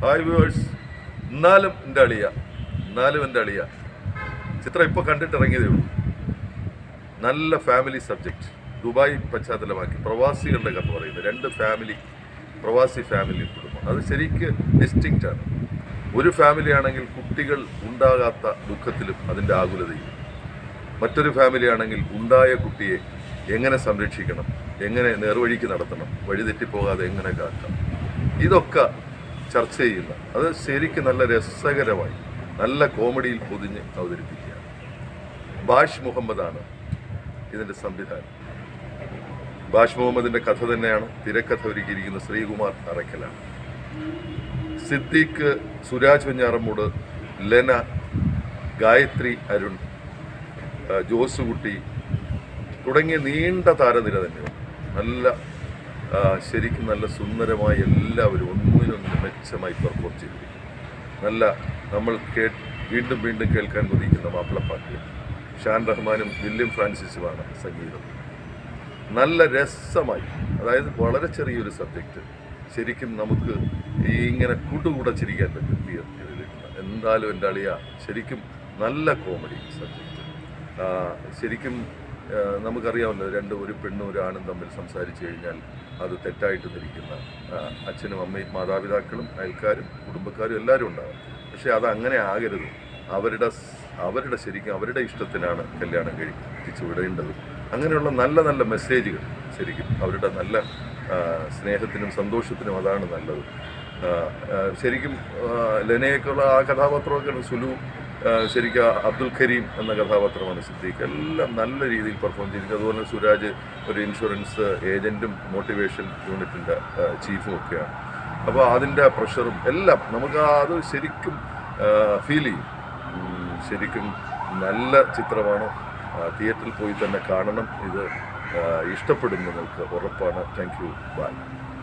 hi viewers എന്നാലും എൻ്റെ അളിയ എന്നാലും എൻ്റെ അളിയ ചിത്രം ഇപ്പോൾ കണ്ടിട്ടിറങ്ങിയതേ ഉള്ളൂ നല്ല ഫാമിലി സബ്ജക്റ്റ് ദുബായ് പശ്ചാത്തലമാക്കി പ്രവാസികളുടെ കഥ പറയുന്നത് രണ്ട് ഫാമിലി പ്രവാസി ഫാമിലി കുടുംബം അത് ശരിക്ക് ഡിസ്റ്റിങ്റ്റ് ആണ് ഒരു ഫാമിലി ആണെങ്കിൽ കുട്ടികൾ ഉണ്ടാകാത്ത ദുഃഖത്തിലും അതിൻ്റെ ആകുലതയും മറ്റൊരു ഫാമിലി ആണെങ്കിൽ ഉണ്ടായ കുട്ടിയെ എങ്ങനെ സംരക്ഷിക്കണം എങ്ങനെ നേർവഴിക്ക് നടത്തണം വഴിതെറ്റിപ്പോകാതെ എങ്ങനെ കാക്കാം ഇതൊക്കെ ചർച്ച ചെയ്യുന്ന അത് ശരിക്കും നല്ല രസകരമായി നല്ല കോമഡിയിൽ പൊതിഞ്ഞ് അവതരിപ്പിക്കുകയാണ് ബാഷ് മുഹമ്മദാണ് ഇതിൻ്റെ സംവിധാനം ബാഷ് മുഹമ്മദിന്റെ കഥ തന്നെയാണ് തിരക്കഥ ഒരുക്കിയിരിക്കുന്ന ശ്രീകുമാർ അറക്കലാണ് സിദ്ദീഖ് സുരാജ് വെഞ്ഞാറമ്മൂട് ലെന ഗായത്രി അരുൺ ആ, ജോസുകുട്ടി തുടങ്ങിയ നീണ്ട താരനിര തന്നെയുണ്ട് നല്ല ആ, ശരിക്കും നല്ല സുന്ദരമായി എല്ലാവരും ഒന്നിനൊന്ന് മെച്ചമായി പെർഫോം ചെയ്തിരിക്കുന്നു നല്ല നമ്മൾ കേ വീണ്ടും വീണ്ടും കേൾക്കാൻ കൊതിക്കുന്ന മാപ്പിളപ്പാട്ടുകൾ ഷാൻ റഹ്മാനും വില്യം ഫ്രാൻസിസുമാണ് സംഗീതം നല്ല രസമായി അതായത് വളരെ ചെറിയൊരു സബ്ജക്റ്റ് ശരിക്കും നമുക്ക് ഈ ഇങ്ങനെ കൂട്ടുകൂടെ ചിരിക്കാൻ പറ്റും തിയേറ്ററിൽ എന്തായാലും എൻ്റെ അളിയ ശരിക്കും നല്ല കോമഡി സബ്ജക്റ്റ് ശരിക്കും ആ, നമുക്കറിയാമല്ലോ രണ്ട് ഒരു പെണ്ണും ഒരു ആണും തമ്മിൽ സംസാരിച്ചു കഴിഞ്ഞാൽ അത് തെറ്റായിട്ട് ധരിക്കുന്ന ആ, അച്ഛനും അമ്മയും മാതാപിതാക്കളും അയൽക്കാരും കുടുംബക്കാരും എല്ലാവരും ഉണ്ടാകും പക്ഷേ അത് അങ്ങനെ ആകരുത് അവരുടെ സ്- അവരുടെ ശരിക്കും അവരുടെ ഇഷ്ടത്തിനാണ് കല്യാണം കഴിപ്പിച്ചു വിടേണ്ടത് അങ്ങനെയുള്ള നല്ല നല്ല മെസ്സേജുകൾ ശരിക്കും അവരുടെ നല്ല ആ, സ്നേഹത്തിനും സന്തോഷത്തിനും അതാണ് നല്ലത് ആ, ആ, ശരിക്കും ആ, ലെനയൊക്കെയുള്ള ആ കഥാപാത്രമൊക്കെയാണ് സുലു ആ, ശരിക്കും ആ അബ്ദുൽ കരീം എന്ന കഥാപാത്രമാണ് സിദ്ദീഖ് എല്ലാം നല്ല രീതിയിൽ പെർഫോം ചെയ്തിരിക്കുന്നത് അതുപോലെ സുരാജ് ഒരു ഇൻഷുറൻസ് ഏജൻറ്റും മോട്ടിവേഷൻ യൂണിറ്റിൻ്റെ ചീഫും ഒക്കെയാണ് അപ്പോൾ അതിൻ്റെ പ്രഷറും എല്ലാം നമുക്ക് ആ അത് ശരിക്കും ഫീൽ ചെയ്യും ഉം, ശരിക്കും നല്ല ചിത്രമാണ് ആ, തിയേറ്ററിൽ പോയി തന്നെ കാണണം ഇത് ആ, ഇഷ്ടപ്പെടും നിങ്ങൾക്ക് ഉറപ്പാണ് താങ്ക് യു ബൈ